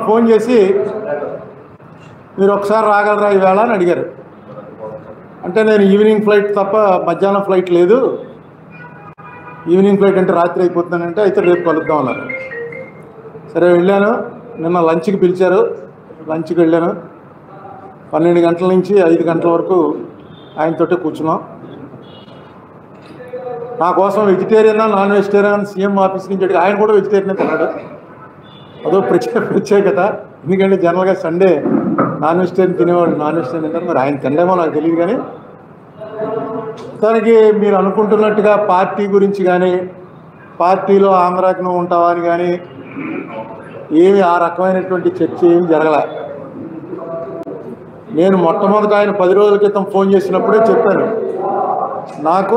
Phone చేసి మీరు ఒకసారి రాగలరా ఈవేళ అని అడిగారు అంటే నేను ఈవినింగ్ ఫ్లైట్ తప్ప మధ్యాహ్నం ఫ్లైట్ లేదు ఈవినింగ్ ఫ్లైట్ అంటే రాత్రి అయిపోతుందంటే అయితే రేపు కలుద్దాం అన్నారు సరే వెళ్ళాను నిన్న లంచ్కి పిలిచారు లంచ్కి వెళ్ళాను పన్నెండు గంటల నుంచి ఐదు గంటల వరకు ఆయనతోటే కూర్చున్నాం నా కోసం vegetarian non vegetarian CM office నుంచి అడిగి ఆయన కూడా వెజిటేరియన్ తిన్నాడు అదో ప్రత్యేక ప్రత్యేకత ఎందుకంటే జనరల్గా సండే నాన్ వెజిటేరియన్ తినేవాడు నాన్ వెజిటేరియన్ తింటారు మరి ఆయన తినలేమో నాకు తెలియదు కానీ దానికి మీరు అనుకుంటున్నట్టుగా పార్టీ గురించి కానీ పార్టీలో ఆంధ్రాకి నువ్వు ఉంటావా అని కానీ ఏమి ఆ రకమైనటువంటి చర్చ ఏమి జరగలే నేను మొట్టమొదట ఆయన పది రోజుల క్రితం ఫోన్ చేసినప్పుడే చెప్పాను నాకు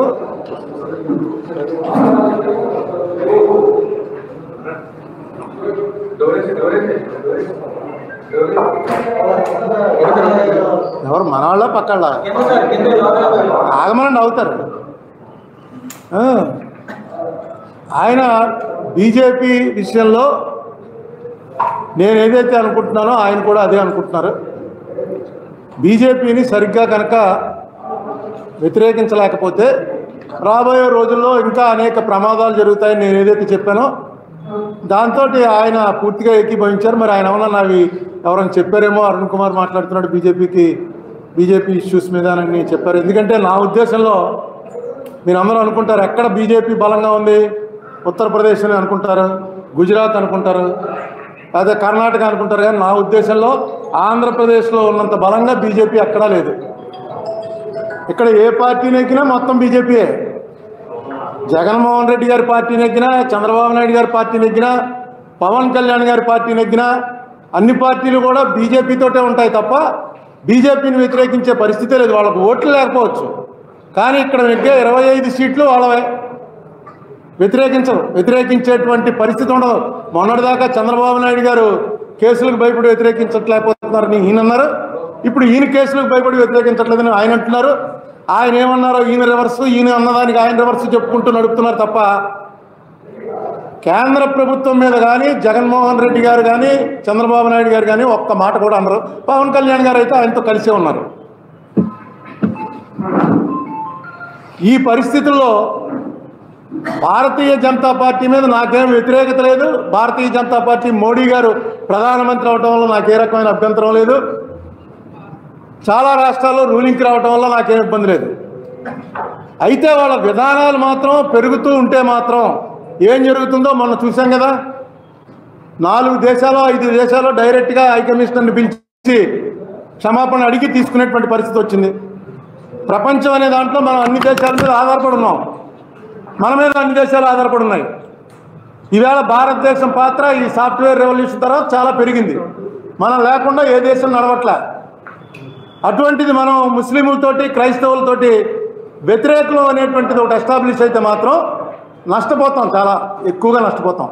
ఎవరు మనవాళ్ళ పక్కళ్ళ ఆగమనండి అవుతారు ఆ. ఆయన బీజేపీ విషయంలో నేను ఏదైతే అనుకుంటున్నానో ఆయన కూడా అదే అనుకుంటున్నారు బీజేపీని సరిగ్గా కనుక వ్యతిరేకించలేకపోతే రాబోయే రోజుల్లో ఇంకా అనేక ప్రమాదాలు జరుగుతాయని నేను ఏదైతే చెప్పానో దాంతో ఆయన పూర్తిగా ఏకీభవించారు మరి ఆయన వల్ల నావి ఎవరైనా చెప్పారేమో అరుణ్ కుమార్ మాట్లాడుతున్నాడు బీజేపీకి బీజేపీ ఇష్యూస్ మీద అని చెప్పారు ఎందుకంటే నా ఉద్దేశంలో మీరు అందరూ అనుకుంటారు ఎక్కడ బీజేపీ బలంగా ఉంది ఉత్తరప్రదేశ్ అని అనుకుంటారు గుజరాత్ అనుకుంటారు అదే కర్ణాటక అనుకుంటారు కానీ నా ఉద్దేశంలో ఆంధ్రప్రదేశ్లో ఉన్నంత బలంగా బీజేపీ ఎక్కడా లేదు ఇక్కడ ఏ పార్టీ నెగ్గినా మొత్తం బీజేపీయే జగన్మోహన్ రెడ్డి గారి పార్టీ నెగ్గినా చంద్రబాబు నాయుడు గారి పార్టీ నెగ్గినా పవన్ కళ్యాణ్ గారి పార్టీ నెగ్గినా అన్ని పార్టీలు కూడా బీజేపీతోటే ఉంటాయి తప్ప బీజేపీని వ్యతిరేకించే పరిస్థితే లేదు వాళ్ళకు ఓట్లు లేకపోవచ్చు కానీ ఇక్కడ నెగ్గే ఇరవై ఐదు సీట్లు వాళ్ళవే వ్యతిరేకించరు వ్యతిరేకించేటువంటి పరిస్థితి ఉండదు మొన్నటిదాకా చంద్రబాబు నాయుడు గారు కేసులకు భయపడి వ్యతిరేకించట్లేకపోతున్నారని ఈయన అన్నారు ఇప్పుడు ఈయన కేసులకు భయపడి వ్యతిరేకించట్లేదని ఆయన అంటున్నారు ఆయన ఏమన్నారో ఈయన రివర్స్ ఈయన అన్నదానికి ఆయన రివర్స్ చెప్పుకుంటూ నడుపుతున్నారు తప్ప కేంద్ర ప్రభుత్వం మీద కానీ జగన్మోహన్ రెడ్డి గారు కానీ చంద్రబాబు నాయుడు గారు కానీ ఒక్క మాట కూడా అన్నారు పవన్ కళ్యాణ్ గారు అయితే ఆయనతో కలిసే ఉన్నారు ఈ పరిస్థితుల్లో భారతీయ జనతా పార్టీ మీద నాకేం వ్యతిరేకత లేదు భారతీయ జనతా పార్టీ మోడీ గారు ప్రధానమంత్రి అవటం వల్ల నాకు ఏ రకమైన అభ్యంతరం లేదు చాలా రాష్ట్రాల్లో రూలింగ్కి రావటం వల్ల నాకేం ఇబ్బంది లేదు అయితే వాళ్ళ విధానాలు మాత్రం పెరుగుతూ ఉంటే మాత్రం ఏం జరుగుతుందో మొన్న చూసాం కదా నాలుగు దేశాలు ఐదు దేశాలు డైరెక్ట్గా హై కమిషనర్ని పిలిచి క్షమాపణ అడిగి తీసుకునేటువంటి పరిస్థితి వచ్చింది ప్రపంచం అనే దాంట్లో మనం అన్ని దేశాల మీద ఆధారపడి ఉన్నాం మన మీద అన్ని దేశాలు ఆధారపడి ఉన్నాయి ఈవేళ భారతదేశం పాత్ర ఈ సాఫ్ట్వేర్ రెవల్యూషన్ తర్వాత చాలా పెరిగింది మనం లేకుండా ఏ దేశం నడవట్లే అటువంటిది మనం ముస్లింలతోటి క్రైస్తవులతోటి వ్యతిరేకం అనేటువంటిది ఒకటి ఎస్టాబ్లిష్ అయితే మాత్రం నష్టపోతాం చాలా ఎక్కువగా నష్టపోతాం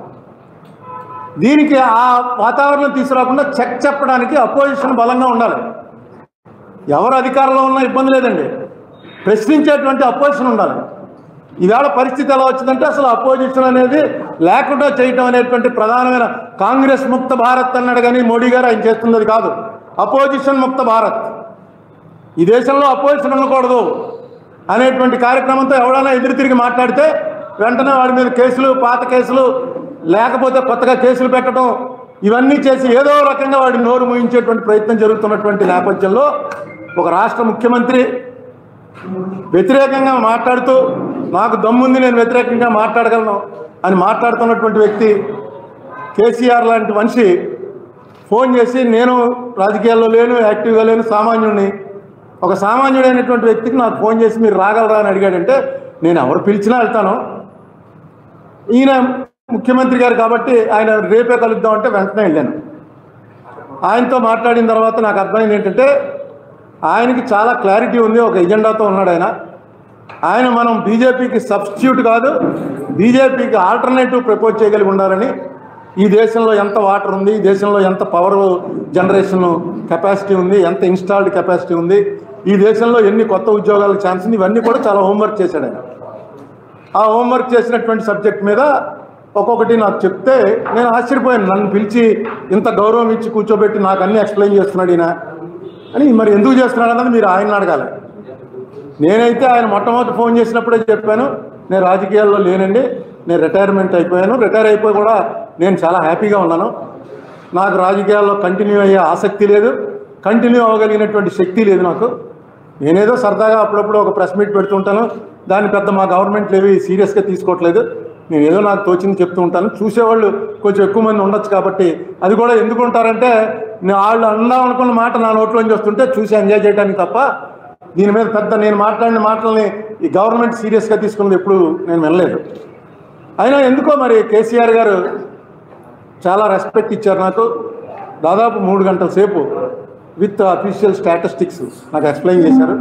దీనికి ఆ వాతావరణం తీసుకురాకుండా చెక్ చెప్పడానికి అపోజిషన్ బలంగా ఉండాలి ఎవరు అధికారంలో ఉన్నా ఇబ్బంది లేదండి ప్రశ్నించేటువంటి అపోజిషన్ ఉండాలి ఈవేళ పరిస్థితి ఎలా వచ్చిందంటే అసలు అపోజిషన్ అనేది లేకుండా చేయటం అనేటువంటి ప్రధానమైన కాంగ్రెస్ ముక్త భారత్ అన్నాడు కానీ మోడీ గారు ఆయన చేస్తున్నది కాదు అపోజిషన్ ముక్త భారత్ ఈ దేశంలో అపోజిషన్ ఉండకూడదు అనేటువంటి కార్యక్రమంతో ఎవడైనా ఎదురు తిరిగి మాట్లాడితే వెంటనే వాడి మీద కేసులు పాత కేసులు లేకపోతే కొత్తగా కేసులు పెట్టడం ఇవన్నీ చేసి ఏదో రకంగా వాడి నోరు ముయించేటువంటి ప్రయత్నం జరుగుతున్నటువంటి నేపథ్యంలో ఒక రాష్ట్ర ముఖ్యమంత్రి వ్యతిరేకంగా మాట్లాడుతూ నాకు దమ్ముంది నేను వ్యతిరేకంగా మాట్లాడగలను అని మాట్లాడుతున్నటువంటి వ్యక్తి కేసీఆర్ లాంటి మనిషి ఫోన్ చేసి నేను రాజకీయాల్లో లేను యాక్టివ్గా లేను సామాన్యుడిని ఒక సామాన్యుడైనటువంటి వ్యక్తికి నాకు ఫోన్ చేసి మీరు రాగలరా అని అడిగాడంటే నేను ఎవరు పిలిచినా వెళ్తాను ఈయన ముఖ్యమంత్రి గారు కాబట్టి ఆయన రేపే కలుద్దాం అంటే వెంటనే వెళ్ళాను ఆయనతో మాట్లాడిన తర్వాత నాకు అర్థమైంది ఏంటంటే ఆయనకి చాలా క్లారిటీ ఉంది ఒక ఎజెండాతో ఉన్నాడు ఆయన ఆయన మనం బీజేపీకి సబ్స్టిట్యూట్ కాదు బీజేపీకి ఆల్టర్నేటివ్ ప్రపోజ్ చేయగలిగి ఉండాలని ఈ దేశంలో ఎంత వాటర్ ఉంది ఈ దేశంలో ఎంత పవర్ జనరేషన్ కెపాసిటీ ఉంది ఎంత ఇన్స్టాల్డ్ కెపాసిటీ ఉంది ఈ దేశంలో ఎన్ని కొత్త ఉద్యోగాలకు ఛాన్స్ ఉంది ఇవన్నీ కూడా చాలా హోంవర్క్ చేశాడు ఆయన ఆ హోంవర్క్ చేసినటువంటి సబ్జెక్ట్ మీద ఒక్కొక్కటి నాకు చెప్తే నేను ఆశ్చర్యపోయాను నన్ను పిలిచి ఇంత గౌరవం ఇచ్చి కూర్చోబెట్టి నాకు అన్నీ ఎక్స్ప్లెయిన్ చేస్తున్నాడు ఈయన అని మరి ఎందుకు చేస్తున్నాడు అన్నది మీరు ఆయన అడగాలి నేనైతే ఆయన మొట్టమొదటి ఫోన్ చేసినప్పుడే చెప్పాను నేను రాజకీయాల్లో లేనండి నేను రిటైర్మెంట్ అయిపోయాను రిటైర్ అయిపోయి కూడా నేను చాలా హ్యాపీగా ఉన్నాను నాకు రాజకీయాల్లో కంటిన్యూ అయ్యే ఆసక్తి లేదు కంటిన్యూ అవ్వగలిగినటువంటి శక్తి లేదు నాకు నేనేదో సరదాగా అప్పుడప్పుడు ఒక ప్రెస్ మీట్ పెడుతుంటాను దాన్ని పెద్ద మా గవర్నమెంట్లు ఏవి సీరియస్గా తీసుకోవట్లేదు నేను ఏదో నాకు తోచింది చెప్తూ ఉంటాను చూసేవాళ్ళు కొంచెం ఎక్కువ మంది ఉండొచ్చు కాబట్టి అది కూడా ఎందుకు ఉంటారంటే నేను వాళ్ళు అందాం అనుకున్న మాట నా నోట్లోంచి వస్తుంటే చూసి ఎంజాయ్ చేయడానికి తప్ప దీని మీద పెద్ద నేను మాట్లాడిన మాటల్ని ఈ గవర్నమెంట్ సీరియస్గా తీసుకున్నది ఎప్పుడు నేను వినలేదు అయినా ఎందుకో మరి కేసీఆర్ గారు చాలా రెస్పెక్ట్ ఇచ్చారు నాకు దాదాపు మూడు గంటల సేపు విత్ అఫీషియల్ స్టాటిస్టిక్స్ నాకు ఎక్స్ప్లెయిన్ చేశారు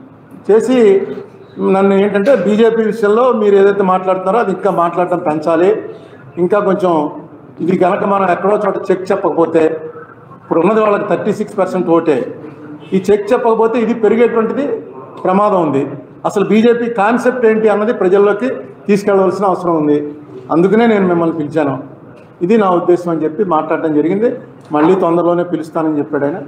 చేసి నన్ను ఏంటంటే బీజేపీ విషయంలో మీరు ఏదైతే మాట్లాడుతున్నారో అది ఇంకా మాట్లాడటం పెంచాలి ఇంకా కొంచెం ఇది కనుక మనం ఎక్కడో చోట చెక్ చెప్పకపోతే ఇప్పుడు ఉన్నది వాళ్ళకి థర్టీ సిక్స్ పర్సెంట్ ఓటే ఈ చెక్ చెప్పకపోతే ఇది పెరిగేటువంటిది ప్రమాదం ఉంది అసలు బీజేపీ కాన్సెప్ట్ ఏంటి అన్నది ప్రజల్లోకి తీసుకెళ్ళవలసిన అవసరం ఉంది అందుకనే నేను మిమ్మల్ని పిలిచాను ఇది నా ఉద్దేశం అని చెప్పి మాట్లాడడం జరిగింది మళ్ళీ తొందరలోనే పిలుస్తానని చెప్పాడు ఆయన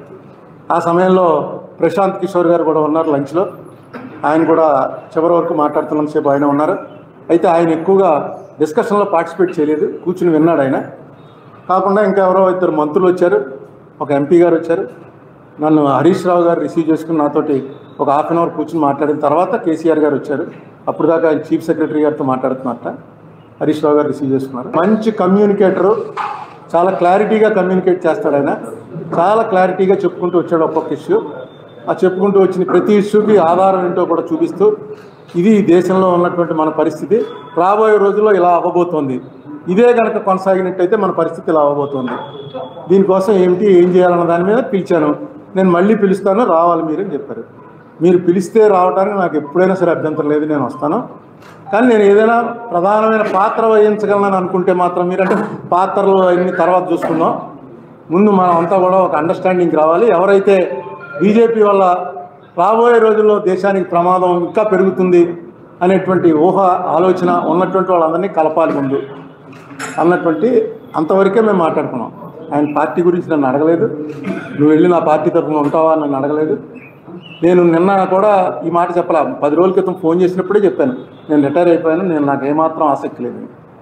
ఆ సమయంలో ప్రశాంత్ కిషోర్ గారు కూడా ఉన్నారు లంచ్లో ఆయన కూడా చివరి వరకు మాట్లాడుతున్నంతసేపు ఆయన ఉన్నారు అయితే ఆయన ఎక్కువగా డిస్కషన్లో పార్టిసిపేట్ చేయలేదు కూర్చుని విన్నాడు ఆయన కాకుండా ఇంకా ఎవరో ఇద్దరు మంత్రులు వచ్చారు ఒక ఎంపీ గారు వచ్చారు నన్ను హరీష్ రావు గారు రిసీవ్ చేసుకుని నాతోటి ఒక హాఫ్ అన్ అవర్ కూర్చుని మాట్లాడిన తర్వాత కేసీఆర్ గారు వచ్చారు అప్పుడు దాకా ఆయన చీఫ్ సెక్రటరీ గారితో మాట్లాడుతున్నట్ట హరీష్ రావు గారు రిసీవ్ చేసుకున్నారు మంచి కమ్యూనికేటరు చాలా క్లారిటీగా కమ్యూనికేట్ చేస్తాడు ఆయన చాలా క్లారిటీగా చెప్పుకుంటూ వచ్చాడు ఒక్కొక్క ఇష్యూ ఆ చెప్పుకుంటూ వచ్చిన ప్రతి ఇష్యూకి ఆధారం ఏంటో కూడా చూపిస్తూ ఇది ఈ దేశంలో ఉన్నటువంటి మన పరిస్థితి రాబోయే రోజుల్లో ఇలా అవ్వబోతోంది ఇదే కనుక కొనసాగినట్టయితే మన పరిస్థితి ఇలా అవ్వబోతోంది దీనికోసం ఏమిటి ఏం చేయాలన్న దాని మీద పిలిచాను నేను మళ్ళీ పిలుస్తాను రావాలి మీరు అని చెప్పారు మీరు పిలిస్తే రావడానికి నాకు ఎప్పుడైనా సరే అభ్యంతరం లేదు నేను వస్తాను కానీ నేను ఏదైనా ప్రధానమైన పాత్ర వహించగలను అనుకుంటే మాత్రం మీరంటే పాత్రలు అన్ని తర్వాత చూసుకుందాం ముందు మనం అంతా కూడా ఒక అండర్స్టాండింగ్ రావాలి ఎవరైతే బీజేపీ వల్ల రాబోయే రోజుల్లో దేశానికి ప్రమాదం ఇంకా పెరుగుతుంది అనేటువంటి ఊహ ఆలోచన ఉన్నటువంటి వాళ్ళందరినీ కలపాలి ముందు అన్నటువంటి అంతవరకే మేము మాట్లాడుకున్నాం ఆయన పార్టీ గురించి నన్ను అడగలేదు నువ్వు వెళ్ళి నా పార్టీ తరఫున ఉంటావా అని నన్ను అడగలేదు నేను నిన్న కూడా ఈ మాట చెప్పలా పది రోజుల క్రితం ఫోన్ చేసినప్పుడే చెప్పాను నేను రిటైర్ అయిపోయాను నేను నాకు ఏమాత్రం ఆసక్తి లేదు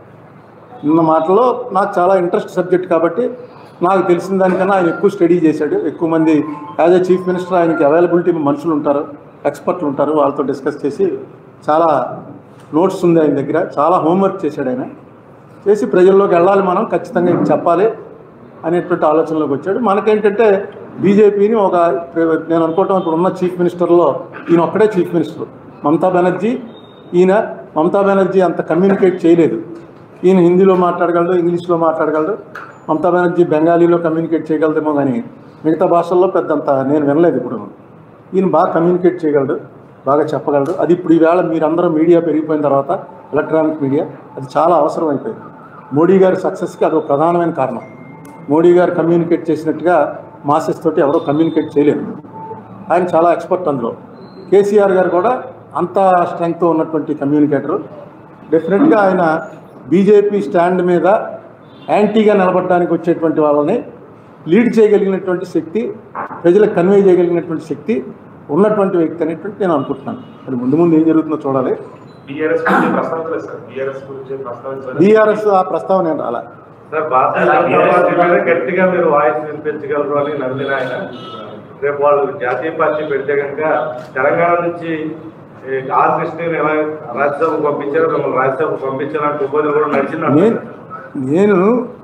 నిన్న మాటలో నాకు చాలా ఇంట్రెస్ట్ సబ్జెక్ట్ కాబట్టి నాకు తెలిసిన దానికన్నా ఆయన ఎక్కువ స్టడీ చేశాడు ఎక్కువ మంది యాజ్ ఏ చీఫ్ మినిస్టర్ ఆయనకి అవైలబిలిటీ మనుషులు ఉంటారు ఎక్స్పర్ట్లు ఉంటారు వాళ్ళతో డిస్కస్ చేసి చాలా నోట్స్ ఉంది ఆయన దగ్గర చాలా హోంవర్క్ చేశాడు ఆయన చేసి ప్రజల్లోకి వెళ్ళాలి మనం ఖచ్చితంగా ఇది చెప్పాలి అనేటువంటి ఆలోచనలోకి వచ్చాడు మనకేంటంటే బీజేపీని ఒక నేను అనుకోవటం ఇప్పుడు ఉన్న చీఫ్ మినిస్టర్లో ఈయన ఒక్కడే చీఫ్ మినిస్టర్ మమతా బెనర్జీ ఈయన మమతా బెనర్జీ అంత కమ్యూనికేట్ చేయలేదు ఈయన హిందీలో మాట్లాడగలడు ఇంగ్లీష్లో మాట్లాడగలడు మమతా బెనర్జీ బెంగాలీలో కమ్యూనికేట్ చేయగలదేమో కానీ మిగతా భాషల్లో పెద్దంత నేను వినలేదు ఇప్పుడు ఈయన బాగా కమ్యూనికేట్ చేయగలడు బాగా చెప్పగలడు అది ఇప్పుడు ఈవేళ మీరందరూ మీడియా పెరిగిపోయిన తర్వాత ఎలక్ట్రానిక్ మీడియా అది చాలా అవసరం అయిపోయింది మోడీ గారి సక్సెస్కి అది ఒక ప్రధానమైన కారణం మోడీ గారు కమ్యూనికేట్ చేసినట్టుగా మాసెస్ తోటి ఎవరో కమ్యూనికేట్ చేయలేరు ఆయన చాలా ఎక్స్పర్ట్ అందులో కేసీఆర్ గారు కూడా అంత స్ట్రెంగ్త్ ఉన్నటువంటి కమ్యూనికేటర్ డెఫినెట్గా ఆయన బీజేపీ స్టాండ్ మీద యాంటీగా నిలబడడానికి వచ్చేటువంటి వాళ్ళని లీడ్ చేయగలిగినటువంటి శక్తి ప్రజలకు కన్వే చేయగలిగినటువంటి శక్తి ఉన్నటువంటి వ్యక్తి అనేటువంటి నేను అనుకుంటున్నాను అది ముందు ముందు ఏం జరుగుతుందో చూడాలి బీఆర్ఎస్ గురించి ప్రస్తావించలేదు సార్ బీఆర్ఎస్ గురించి ప్రస్తావించలేదు బీఆర్ఎస్ ఆ ప్రస్తావన ఏం రాలా సార్ భారతీయ జనతా పార్టీ మీద గట్టిగా మీరు వాయిస్ వినిపించగలరు అని నమ్మిన ఆయన రేపు వాళ్ళు జాతీయ పార్టీ పెడితే కనుక తెలంగాణ నుంచి ఈ ఆర్ కృష్ణని ఎలా రాజ్యసభకు పంపించారో మిమ్మల్ని రాజ్యసభకు పంపించాలని ఉపాధి కూడా నడిచింది నేను నేను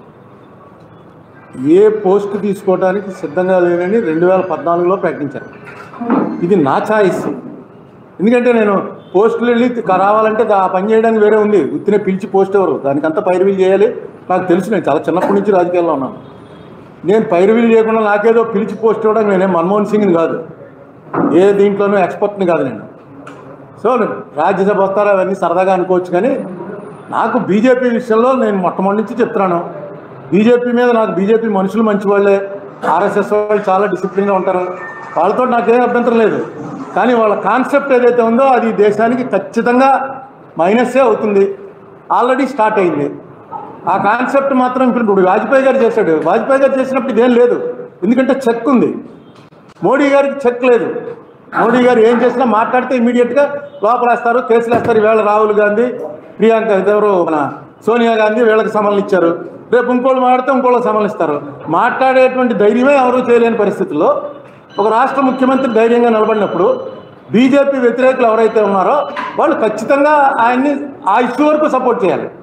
ఏ పోస్ట్ తీసుకోవడానికి సిద్ధంగా లేనని రెండు వేల పద్నాలుగులో ప్రకటించాను ఇది నా ఛాయిస్ ఎందుకంటే నేను పోస్టులు వెళ్ళి క- రావాలంటే దా- ఆ పని చేయడానికి వేరే ఉంది ఉత్తినే పిలిచి పోస్ట్ ఎవరు దానికంతా పైరువీలు చేయాలి నాకు తెలుసు నేను చాలా చిన్నప్పటి నుంచి రాజకీయాల్లో ఉన్నాను నేను పైరువీలు చేయకుండా నాకేదో పిలిచి పోస్ట్ ఇవ్వడానికి నేనేం మన్మోహన్ సింగ్ని కాదు ఏ దీంట్లోనూ ఎక్స్పర్ట్ని కాదు నేను సో రాజ్యసభ వస్తారా అవన్నీ సరదాగా అనుకోవచ్చు కానీ నాకు బీజేపీ విషయంలో నేను మొట్టమొదటి నుంచి చెప్తున్నాను బీజేపీ మీద నాకు బీజేపీ మనుషులు మంచి వాళ్ళే ఆర్ఎస్ఎస్ వాళ్ళు చాలా డిసిప్లిన్గా ఉంటారు వాళ్ళతో నాకేం అభ్యంతరం లేదు కానీ వాళ్ళ కాన్సెప్ట్ ఏదైతే ఉందో అది దేశానికి ఖచ్చితంగా మైనస్సే అవుతుంది ఆల్రెడీ స్టార్ట్ అయింది ఆ కాన్సెప్ట్ మాత్రం ఇప్పుడు ఇప్పుడు వాజ్పేయి గారు చేశాడు వాజ్పేయి గారు చేసినప్పుడు ఇదేం లేదు ఎందుకంటే చెక్ ఉంది మోడీ గారికి చెక్ లేదు మోడీ గారు ఏం చేసినా మాట్లాడితే ఇమీడియట్గా లోపలేస్తారు కేసులు వేస్తారు ఈవేళ రాహుల్ గాంధీ ప్రియాంక ఎవరు మన సోనియా గాంధీ వీళ్ళకి సమన్లు ఇచ్చారు రేపు ఇంకోళ్ళు మాట్లాడితే ఇంకోళ్ళకి సమన్లు ఇస్తారు మాట్లాడేటువంటి ధైర్యమే ఎవరు చేయలేని పరిస్థితుల్లో ఒక రాష్ట్ర ముఖ్యమంత్రి ధైర్యంగా నిలబడినప్పుడు బీజేపీ వ్యతిరేకులు ఎవరైతే ఉన్నారో వాళ్ళు ఖచ్చితంగా ఆయన్ని ఆ ఇష్యూ వరకు సపోర్ట్ చేయాలి